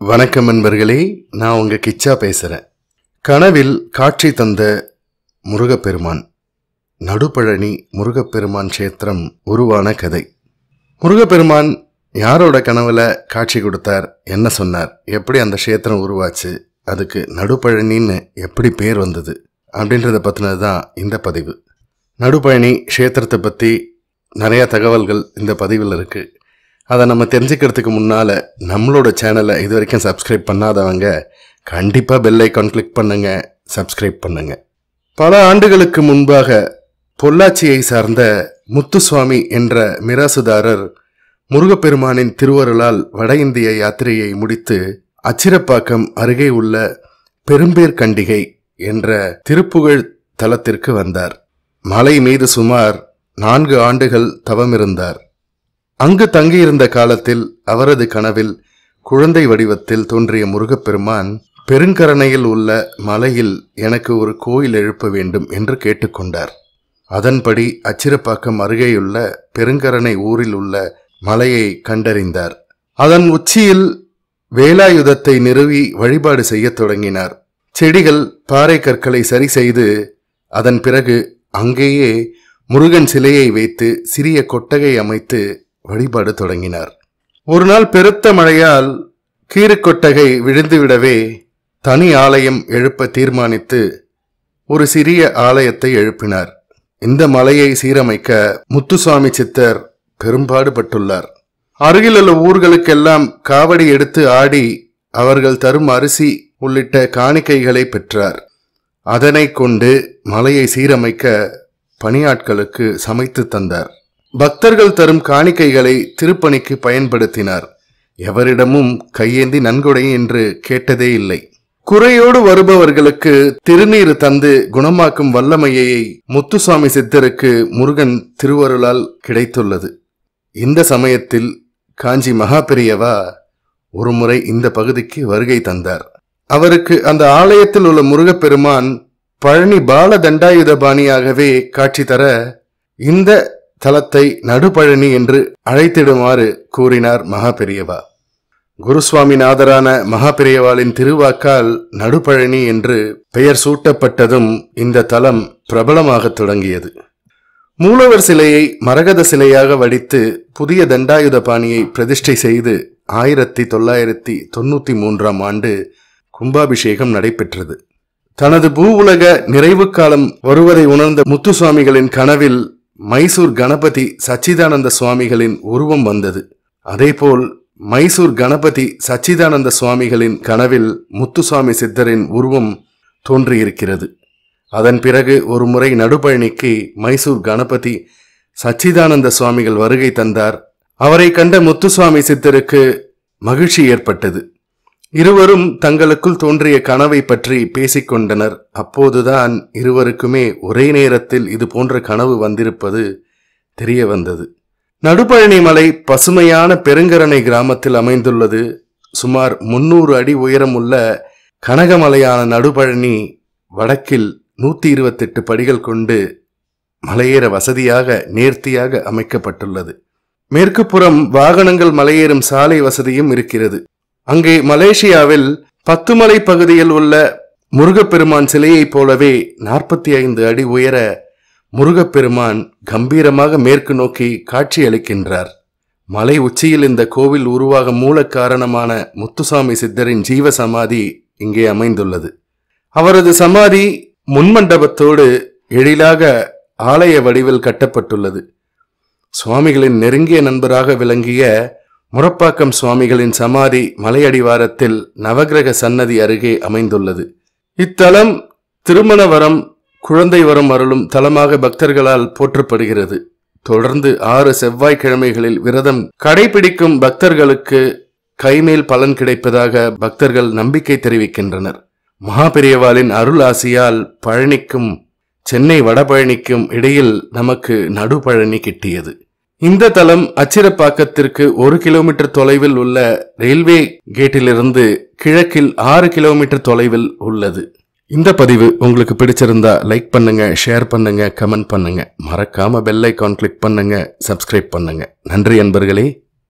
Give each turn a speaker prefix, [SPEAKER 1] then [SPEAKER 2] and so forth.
[SPEAKER 1] வணக்கம் நண்பர்களே நான் உங்க கிச்சா பேசுறேன் கனவில் காட்சி தந்த முருகப்பெருமான் நடுப்பழனி முருகப்பெருமான் கஷேத்திரம் உருவான கதை முருகப்பெருமான் யாரோட கனவுல காட்சி கொடுத்தார் என்ன சொன்னார் எப்படி அந்த கஷேத்திரம் உருவாச்சு அதுக்கு நடுப்பழனின்னு எப்படி பேர் வந்தது அப்படின்றத பற்றினது தான் இந்த பதிவு நடுப்பழனி க்ஷேத்திரத்தை பற்றி நிறைய தகவல்கள் இந்த பதிவில் இருக்குது அதை நம்ம தெரிஞ்சுக்கிறதுக்கு முன்னால் நம்மளோட சேனலை இது வரைக்கும் சப்ஸ்கிரைப் பண்ணாதவங்க கண்டிப்பாக பெல் ஐக்கான் கிளிக் பண்ணுங்க சப்ஸ்கிரைப் பண்ணுங்க பல ஆண்டுகளுக்கு முன்பாக பொள்ளாச்சியை சார்ந்த முத்துசுவாமி என்ற மிராசுதாரர் முருகப்பெருமானின் திருவருளால் வட இந்திய யாத்திரையை முடித்து அச்சிரப்பாக்கம் அருகே உள்ள பெரும்பேர் கண்டிகை என்ற திருப்புகழ் தலத்திற்கு வந்தார் மலை மீது சுமார் நான்கு ஆண்டுகள் தவமிருந்தார் அங்கு தங்கியிருந்த காலத்தில் அவரது கனவில் குழந்தை வடிவத்தில் தோன்றிய முருகப்பெருமான் பெருங்கரணையில் உள்ள மலையில் எனக்கு ஒரு கோயில் எழுப்ப வேண்டும் என்று கேட்டுக்கொண்டார் அதன்படி அச்சிரப்பாக்கம் அருகேயுள்ள பெருங்கரணை ஊரில் உள்ள மலையை கண்டறிந்தார் அதன் உச்சியில் வேலாயுதத்தை நிறுவி வழிபாடு செய்யத் தொடங்கினார் செடிகள் பாறை கற்களை சரி செய்து அதன் பிறகு அங்கேயே முருகன் சிலையை வைத்து சிறிய கொட்டகை அமைத்து வழிபாடு தொடங்கினார் ஒரு நாள் பெருத்த மழையால் கீறுக்கொட்டகை விழுந்துவிடவே தனி ஆலயம் எழுப்ப தீர்மானித்து ஒரு சிறிய ஆலயத்தை எழுப்பினார் இந்த மலையை சீரமைக்க முத்துசுவாமி சித்தர் பெரும்பாடுபட்டுள்ளார் அருகிலுள்ள ஊர்களுக்கெல்லாம் காவடி எடுத்து ஆடி அவர்கள் தரும் அரிசி உள்ளிட்ட காணிக்கைகளை பெற்றார் அதனை கொண்டு மலையை சீரமைக்க பணியாட்களுக்கு சமைத்து தந்தார் பக்தர்கள் தரும் காணிக்கைகளை திருப்பணிக்கு பயன்படுத்தினார் எவரிடமும் கையேந்தி நன்கொடை என்று கேட்டதே இல்லை குறையோடு வருபவர்களுக்கு திருநீர் தந்து குணமாக்கும் வல்லமையை முத்துசுவாமி சித்தருக்கு முருகன் திருவருளால் கிடைத்துள்ளது இந்த சமயத்தில் காஞ்சி மகாபெரியவா ஒருமுறை இந்த பகுதிக்கு வருகை தந்தார் அவருக்கு அந்த ஆலயத்தில் உள்ள முருகப்பெருமான் பழனி பால தண்டாயுதபாணியாகவே காட்சி தர இந்த தலத்தை நடுபழனி என்று அழைத்திடுமாறு கூறினார் மகாபெரியவா குருசுவாமிநாதரான மகாபெரியவாளின் திருவாக்கால் நடுபழனி என்று பெயர் சூட்டப்பட்டதும் இந்த தலம் பிரபலமாகத் தொடங்கியது மூலவர் சிலையை மரகத சிலையாக வடித்து புதிய தண்டாயுத பாணியை பிரதிஷ்டை செய்து ஆயிரத்தி தொள்ளாயிரத்தி தொண்ணூத்தி மூன்றாம் ஆண்டு கும்பாபிஷேகம் நடைபெற்றது தனது பூ உலக நிறைவு காலம் வருவதை உணர்ந்த முத்துசுவாமிகளின் கனவில் மைசூர் கணபதி சச்சிதானந்த சுவாமிகளின் உருவம் வந்தது அதேபோல் மைசூர் கணபதி சச்சிதானந்த சுவாமிகளின் கனவில் முத்துசுவாமி சித்தரின் உருவம் தோன்றியிருக்கிறது அதன் பிறகு ஒரு முறை நடுபழனிக்கு மைசூர் கணபதி சச்சிதானந்த சுவாமிகள் வருகை தந்தார் அவரை கண்ட முத்துசுவாமி சித்தருக்கு மகிழ்ச்சி ஏற்பட்டது இருவரும் தங்களுக்குள் தோன்றிய கனவை பற்றி பேசிக்கொண்டனர் அப்போதுதான் இருவருக்குமே ஒரே நேரத்தில் இது போன்ற கனவு வந்திருப்பது தெரிய வந்தது நடுபழனி மலை பசுமையான பெருங்கரணை கிராமத்தில் அமைந்துள்ளது சுமார் முன்னூறு அடி உயரம் உள்ள கனகமலையான நடுபழனி வடக்கில் நூத்தி இருபத்தெட்டு படிகள் கொண்டு மலையேற வசதியாக நேர்த்தியாக அமைக்கப்பட்டுள்ளது மேற்கு புறம் வாகனங்கள் மலையேறும் சாலை வசதியும் இருக்கிறது அங்கே மலேசியாவில் பத்துமலை பகுதியில் உள்ள முருகப்பெருமான் சிலையைப் போலவே நாற்பத்தி ஐந்து அடி உயர முருகப்பெருமான் கம்பீரமாக மேற்கு நோக்கி காட்சி அளிக்கின்றார் மலை உச்சியில் இந்த கோவில் உருவாக மூல காரணமான முத்துசாமி சித்தரின் ஜீவ சமாதி இங்கே அமைந்துள்ளது அவரது சமாதி முன்மண்டபத்தோடு எழிலாக ஆலய வடிவில் கட்டப்பட்டுள்ளது சுவாமிகளின் நெருங்கிய நண்பராக விளங்கிய முரப்பாக்கம் சுவாமிகளின் சமாதி மலையடிவாரத்தில் நவகிரக சன்னதி அருகே அமைந்துள்ளது இத்தலம் திருமண வரம் குழந்தை வரம் அருளும் தலமாக பக்தர்களால் போற்றப்படுகிறது தொடர்ந்து ஆறு செவ்வாய்க்கிழமைகளில் விரதம் கடைபிடிக்கும் பக்தர்களுக்கு கைமேல் பலன் கிடைப்பதாக பக்தர்கள் நம்பிக்கை தெரிவிக்கின்றனர் மகாபெரியவாளின் அருள் ஆசியால் பழனிக்கும் சென்னை வடபழனிக்கும் இடையில் நமக்கு நடுபழனி கிட்டியது இந்த தலம் அச்சிரப்பாக்கத்திற்கு ஒரு கிலோமீட்டர் தொலைவில் உள்ள ரயில்வே கேட்டிலிருந்து கிழக்கில் ஆறு கிலோமீட்டர் தொலைவில் உள்ளது இந்த பதிவு உங்களுக்கு பிடிச்சிருந்தா லைக் பண்ணுங்க ஷேர் பண்ணுங்க கமெண்ட் பண்ணுங்க மறக்காம பெல் ஐக்கான் கிளிக் பண்ணுங்க சப்ஸ்கிரைப் பண்ணுங்க நன்றி அன்பர்களே